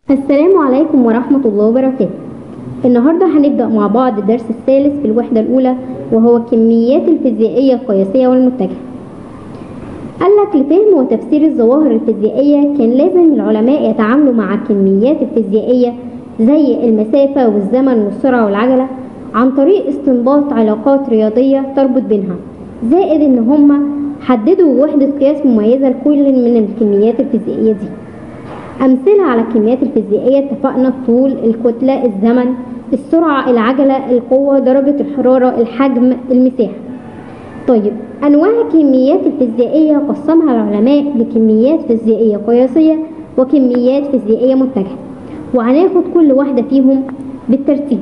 السلام عليكم ورحمة الله وبركاته النهاردة هنبدأ مع بعض الدرس الثالث في الوحدة الأولى وهو الكميات الفيزيائية القياسية والمتجهة قال لك لفهم وتفسير الظواهر الفيزيائية كان لازم العلماء يتعاملوا مع الكميات الفيزيائية زي المسافة والزمن والسرعة والعجلة عن طريق استنباط علاقات رياضية تربط بينها زائد ان هما حددوا وحدة قياس مميزة لكل من الكميات الفيزيائية دي أمثلة على الكميات الفيزيائية اتفقنا الطول الكتلة الزمن السرعة العجلة القوة درجة الحرارة الحجم المساحة طيب أنواع الكميات الفيزيائية قسمها العلماء لكميات فيزيائية قياسية وكميات فيزيائية متجهة وهناخد كل واحدة فيهم بالترتيب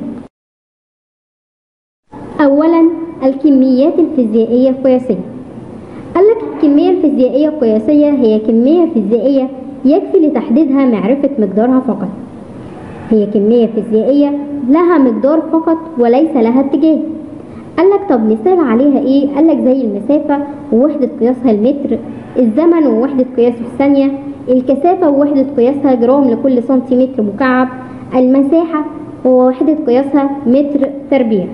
أولا الكميات الفيزيائية القياسية قال لك الكمية الفيزيائية القياسية هي كمية فيزيائية يكفي لتحديدها معرفة مقدارها فقط هي كمية فيزيائية لها مقدار فقط وليس لها اتجاه قال لك طب مثال عليها ايه قال لك زي المسافة ووحدة قياسها المتر الزمن ووحدة قياسه الثانية الكثافة ووحدة قياسها جرام لكل سنتيمتر مكعب المساحة ووحدة قياسها متر تربيع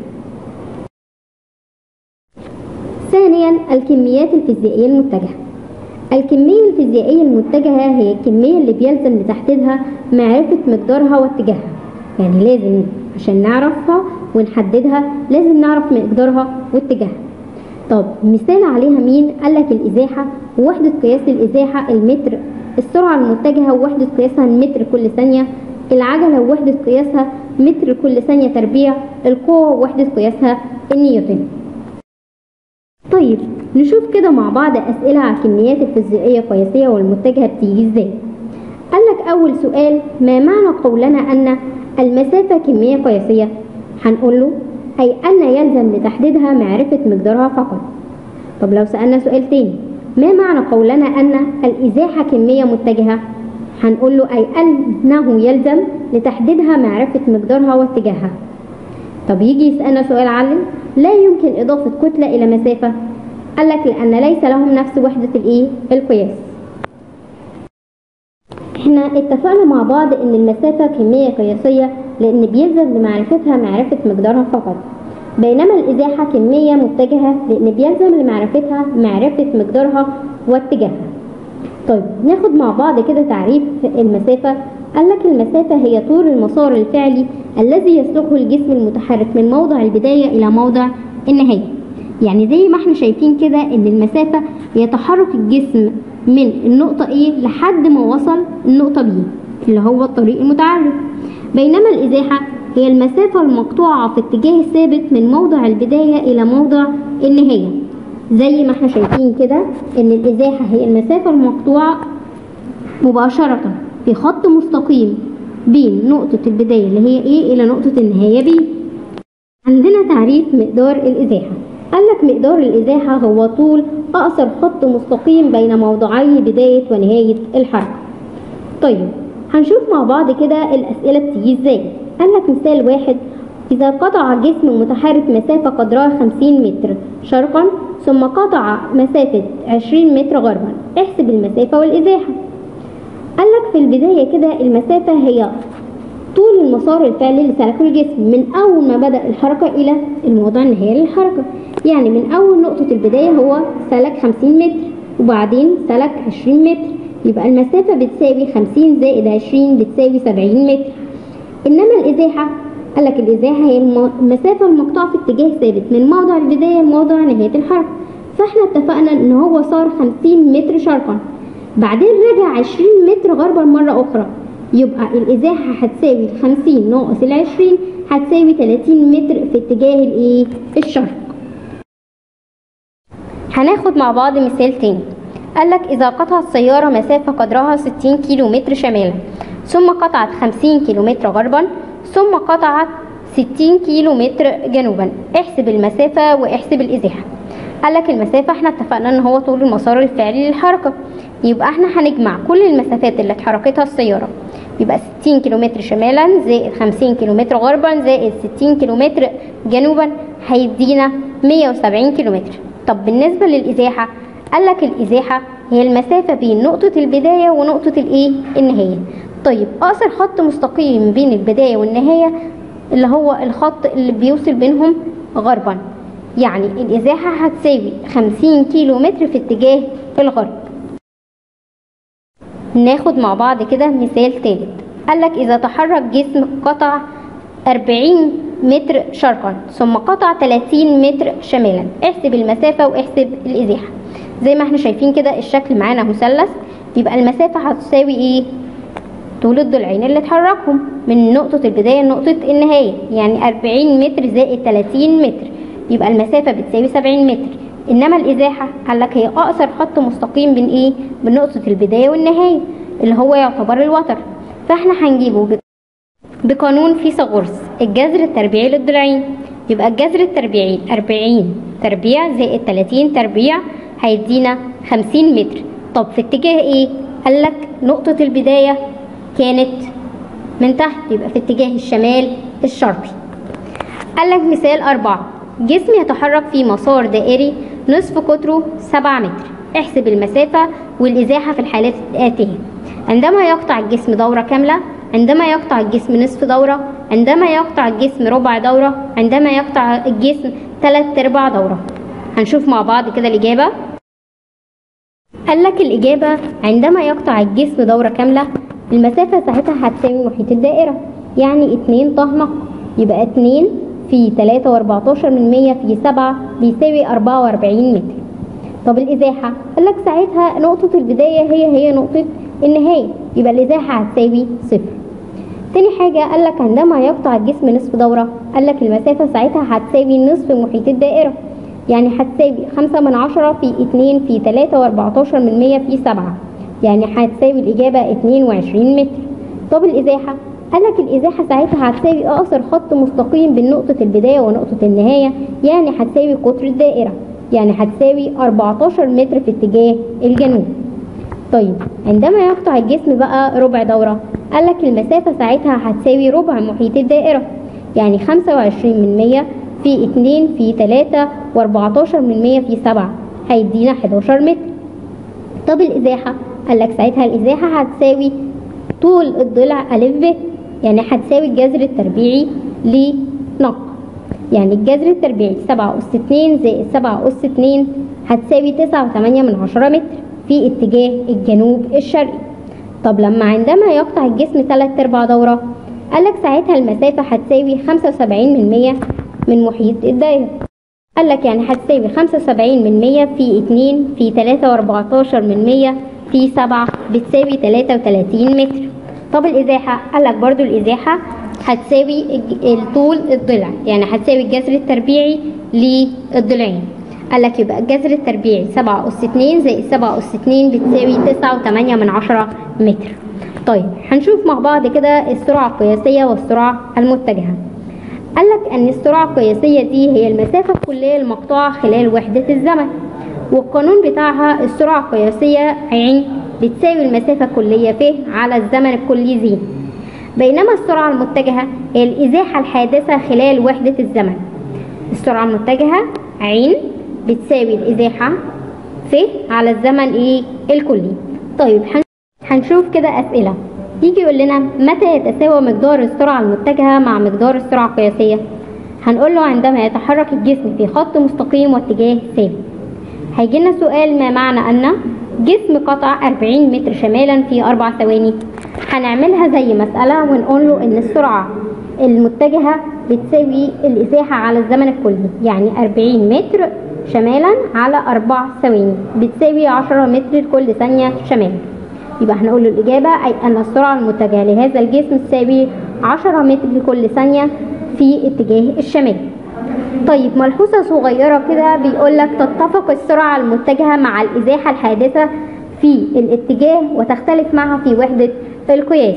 ثانيا الكميات الفيزيائية المتجهة الكمية الفيزيائية المتجهة هي الكمية اللي بيلزم لتحديدها معرفة مقدارها واتجاهها يعني لازم عشان نعرفها ونحددها لازم نعرف مقدارها واتجاهها طب مثال عليها مين قالك الإزاحة ووحدة قياس الإزاحة المتر السرعة المتجهة ووحدة قياسها المتر كل ثانية العجلة ووحدة قياسها متر كل ثانية تربيع القوة ووحدة قياسها النيوتن طيب نشوف كده مع بعض أسئلة على الكميات الفيزيائية القياسية والمتجهة بتيجي ازاي قال لك أول سؤال ما معنى قولنا أن المسافة كمية قياسية هنقول له أي أن يلزم لتحديدها معرفة مقدارها فقط طب لو سألنا سؤال تاني ما معنى قولنا أن الإزاحة كمية متجهة هنقول له أي أنه يلزم لتحديدها معرفة مقدارها واتجاهها طب يجي يسألنا سؤال علم لا يمكن إضافة كتلة إلى مسافة قال لك لأن ليس لهم نفس وحدة الإيه القياس احنا اتفقنا مع بعض ان المسافة كمية قياسية لان بيلزم لمعرفتها معرفة مقدارها فقط بينما الازاحة كمية متجهة لان بيلزم لمعرفتها معرفة مقدارها واتجاهها طيب ناخد مع بعض كده تعريف المسافة قال لك المسافة هي طول المسار الفعلي الذي يسلكه الجسم المتحرك من موضع البداية إلى موضع النهاية يعني زي ما احنا شايفين كده ان المسافة هي تحرك الجسم من النقطة A لحد ما وصل النقطة B اللي هو الطريق المتعرج بينما الإزاحة هي المسافة المقطوعة في اتجاه ثابت من موضع البداية إلى موضع النهاية زي ما احنا شايفين كده ان الإزاحة هي المسافة المقطوعة مباشرة في خط مستقيم بين نقطة البداية اللي هي A إلى نقطة النهاية B عندنا تعريف مقدار الإزاحة قال لك مقدار الإزاحة هو طول أقصر خط مستقيم بين موضعي بداية ونهاية الحركة طيب هنشوف مع بعض كده الأسئلة بتيجي ازاي قال لك مثال واحد إذا قطع جسم متحرك مسافة قدرها 50 متر شرقا ثم قطع مسافة 20 متر غربا احسب المسافة والإزاحة قال لك في البداية كده المسافة هي طول المسار الفعلي اللي سلكه الجسم من أول ما بدأ الحركة إلى الموضع النهائي للحركة يعني من أول نقطة البداية هو سلك 50 متر وبعدين سلك 20 متر يبقى المسافة بتساوي 50 زائد 20 بتساوي 70 متر إنما الإزاحة قال لك الإزاحة هي المسافة المقطوعة في اتجاه ثابت من موضع البداية لموضع نهاية الحركة فاحنا اتفقنا إن هو صار 50 متر شرقا بعدين رجع 20 متر غربا مرة أخرى يبقى الإزاحة هتساوي 50 ناقص ال 20 هتساوي 30 متر في اتجاه الإيه؟ الشرق. هناخد مع بعض مثال تاني. قالك إذا قطعت سيارة مسافة قدرها 60 كيلو متر شمالا ثم قطعت 50 كيلو متر غربا ثم قطعت 60 كيلو متر جنوبا احسب المسافة واحسب الإزاحة. قالك المسافة احنا اتفقنا ان هو طول المسار الفعلي للحركة يبقى احنا هنجمع كل المسافات اللي اتحركتها السيارة يبقى 60 كيلومتر شمالا زائد 50 كيلومتر غربا زائد 60 كيلومتر جنوبا هيدينا 170 كيلومتر طب بالنسبة للإزاحة قال لك الإزاحة هي المسافة بين نقطة البداية ونقطة الإيه النهاية طيب اقصر خط مستقيم بين البداية والنهاية اللي هو الخط اللي بيوصل بينهم غربا يعني الازاحة هتساوي 50 كيلو متر في اتجاه الغرب ناخد مع بعض كده مثال تالت قالك إذا تحرك جسم قطع 40 متر شرقا ثم قطع 30 متر شمالا احسب المسافة واحسب الإزاحة زي ما احنا شايفين كده الشكل معانا مثلث يبقى المسافة هتساوي ايه طول الضلعين اللي اتحركهم من نقطة البداية لنقطة النهاية يعني 40 متر زائد 30 متر يبقى المسافة بتساوي 70 متر انما الازاحة قالك هي اقصر خط مستقيم بين ايه بين نقطة البداية والنهاية اللي هو يعتبر الوتر فاحنا هنجيبه ب- بقانون فيثاغورس الجذر التربيعي للضلعين يبقى الجذر التربيعي 40 تربيع زائد 30 تربيع هيدينا 50 متر طب في اتجاه ايه قالك نقطة البداية كانت من تحت يبقى في اتجاه الشمال الشرقي قالك مثال أربعة جسم يتحرك في مسار دائري نصف قطره سبعة متر احسب المسافة والإزاحة في الحالات الآتية عندما يقطع الجسم دورة كاملة عندما يقطع الجسم نصف دورة عندما يقطع الجسم ربع دورة عندما يقطع الجسم ثلاث أرباع دورة هنشوف مع بعض كده الإجابة قال لك الإجابة عندما يقطع الجسم دورة كاملة المسافة ساعتها هتساوي محيط الدائرة يعني اتنين طه يبقى اتنين في تلاتة واربعتاشر من مية في سبعة بيساوي أربعة وأربعين متر طب الإزاحة قال لك ساعتها نقطة البداية هي هي نقطة النهاية يبقى الإزاحة هتساوي صفر تاني حاجة قال لك عندما يقطع الجسم نصف دورة قال لك المسافة ساعتها هتساوي نصف محيط الدائرة يعني هتساوي خمسة من عشرة في اتنين في تلاتة واربعتاشر من مية في سبعة يعني هتساوي الإجابة اتنين وعشرين متر طب الإزاحة قال لك الإزاحة ساعتها هتساوي أقصر خط مستقيم بين نقطة البداية ونقطة النهاية يعني هتساوي قطر الدائرة يعني هتساوي 14 متر في اتجاه الجنوب طيب عندما يقطع الجسم بقى ربع دورة قال لك المسافة ساعتها هتساوي ربع محيط الدائرة يعني 25 من 100 في 2 في 3 و14 من 100 في 7 هيدينا 11 متر طب الإزاحة قال لك ساعتها الإزاحة هتساوي طول الضلع ألف ب يعني هتساوي الجذر التربيعي لنق يعني الجذر التربيعي سبعة أس اتنين زائد سبعة أس اتنين هتساوي تسعة وتمانية من عشرة متر في اتجاه الجنوب الشرقي طب لما عندما يقطع الجسم تلات أرباع دورة قالك ساعتها المسافة هتساوي خمسة وسبعين من مية من محيط الدايرة قالك يعني هتساوي خمسة وسبعين من مية في اتنين في تلاتة وأربعتاشر من مية في سبعة بتساوي تلاتة وتلاتين متر طب الإزاحة قالك برضو الإزاحة هتساوي الج- الطول الضلع يعني هتساوي الجذر التربيعي للضلعين قالك يبقى الجذر التربيعي سبعة أس اتنين زائد سبعة أس اتنين بتساوي تسعة وتمانية من عشرة متر طيب هنشوف مع بعض كده السرعة القياسية والسرعة المتجهة قالك أن السرعة القياسية دي هي المسافة الكلية المقطوعة خلال وحدة الزمن والقانون بتاعها السرعة القياسية عين بتساوي المسافة الكلية ف على الزمن الكلي ز بينما السرعة المتجهة هي الإزاحة الحادثة خلال وحدة الزمن السرعة المتجهة عين بتساوي الإزاحة ف على الزمن إيه الكلي طيب هن- هنشوف كده أسئلة يجي يقول لنا متى يتساوى مقدار السرعة المتجهة مع مقدار السرعة القياسية هنقول له عندما يتحرك الجسم في خط مستقيم واتجاه ثابت هيجي لنا سؤال ما معنى أن جسم قطع 40 متر شمالا في أربع ثواني هنعملها زي مسألة ونقول له إن السرعة المتجهة بتساوي الإزاحة على الزمن الكلي يعني 40 متر شمالا على أربع ثواني بتساوي 10 متر لكل ثانية شمال يبقى هنقول له الإجابة أي أن السرعة المتجهة لهذا الجسم تساوي 10 متر لكل ثانية في اتجاه الشمال طيب ملحوظة صغيرة كده بيقول لك تتفق السرعة المتجهة مع الإزاحة الحادثة في الاتجاه وتختلف معها في وحدة القياس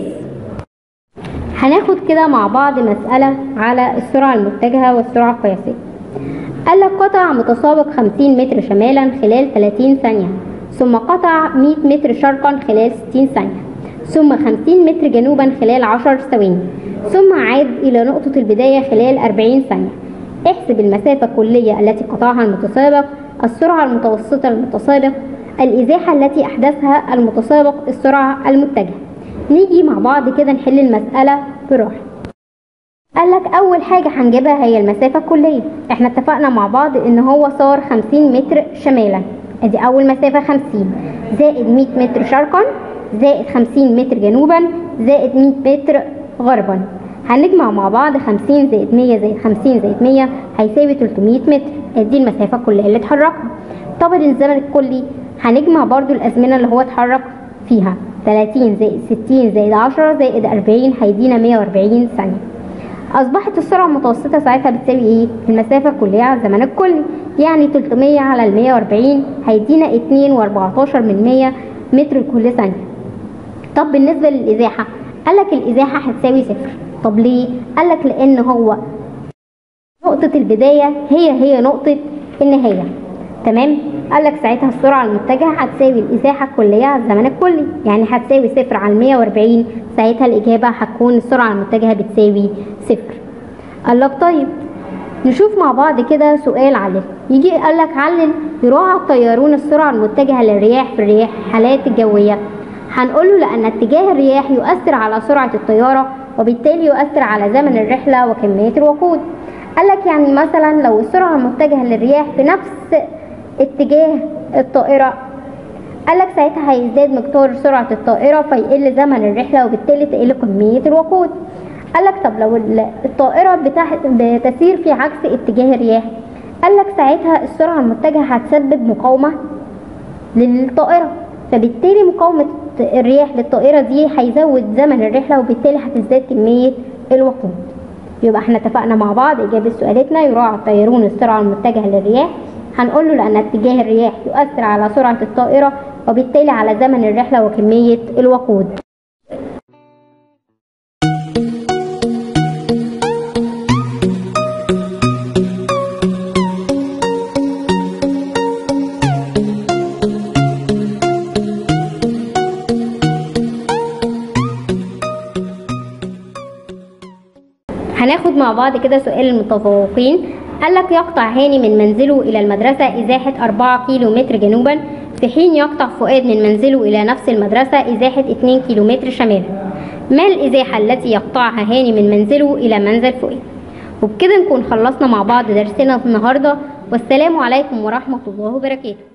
هناخد كده مع بعض مسألة على السرعة المتجهة والسرعة القياسية قال لك قطع متسابق 50 متر شمالا خلال 30 ثانية ثم قطع 100 متر شرقا خلال 60 ثانية ثم 50 متر جنوبا خلال 10 ثواني ثم عاد إلى نقطة البداية خلال 40 ثانية احسب المسافة الكلية التي قطعها المتسابق السرعة المتوسطة المتسابق الإزاحة التي أحدثها المتسابق السرعة المتجهة نيجي مع بعض كده نحل المسألة براحة قال لك اول حاجة هنجيبها هي المسافة الكلية احنا اتفقنا مع بعض ان هو صار 50 متر شمالا ادي اول مسافة 50 زائد 100 متر شرقا زائد 50 متر جنوبا زائد 100 متر غربا هنجمع مع بعض 50 زائد 100 زائد 50 زائد 100 هيساوي 300 متر ادي المسافة الكلية اللي اتحركها طبعا الزمن الكلي هنجمع برضو الازمنة اللي هو اتحرك فيها 30 زائد 60 زائد 10 زائد 40 هيدينا 140 ثانية أصبحت السرعة المتوسطة ساعتها بتساوي إيه؟ المسافة الكلية على الزمن الكلي يعني 300 على ال 140 هيدينا 2 و14 من 100 متر لكل ثانية. طب بالنسبة للإزاحة قال لك الإزاحة هتساوي صفر. طب ليه؟ قال لك لأن هو نقطة البداية هي هي نقطة النهاية. تمام؟ قال لك ساعتها السرعة المتجهة هتساوي الإزاحة الكلية على الزمن الكلي، يعني هتساوي صفر على 140 ساعتها الإجابة هتكون السرعة المتجهة بتساوي صفر. قال لك طيب نشوف مع بعض كده سؤال علل يجي قال لك علل يراعى الطيارون السرعة المتجهة للرياح في الرياح حالات الجوية هنقول له لأن اتجاه الرياح يؤثر على سرعة الطيارة وبالتالي يؤثر على زمن الرحلة وكمية الوقود قال لك يعني مثلا لو السرعة المتجهة للرياح في نفس اتجاه الطائرة قال لك ساعتها هيزداد مقدار سرعة الطائرة فيقل زمن الرحلة وبالتالي تقل كمية الوقود قال لك طب لو الطائرة بتسير في عكس اتجاه الرياح قال لك ساعتها السرعة المتجهة هتسبب مقاومة للطائرة فبالتالي مقاومة الرياح للطائرة دي هيزود زمن الرحلة وبالتالي هتزداد كمية الوقود يبقى احنا اتفقنا مع بعض إجابة سؤالتنا يراعى الطيارون السرعة المتجهة للرياح هنقول له لأن اتجاه الرياح يؤثر على سرعة الطائرة وبالتالي على زمن الرحلة وكمية الوقود هناخد مع بعض كده سؤال المتفوقين قال لك يقطع هاني من منزله إلى المدرسة إزاحة 4 كيلو متر جنوبا في حين يقطع فؤاد من منزله إلى نفس المدرسة إزاحة 2 كيلو متر شمالا ما الإزاحة التي يقطعها هاني من منزله إلى منزل فؤاد وبكده نكون خلصنا مع بعض درسنا النهاردة والسلام عليكم ورحمة الله وبركاته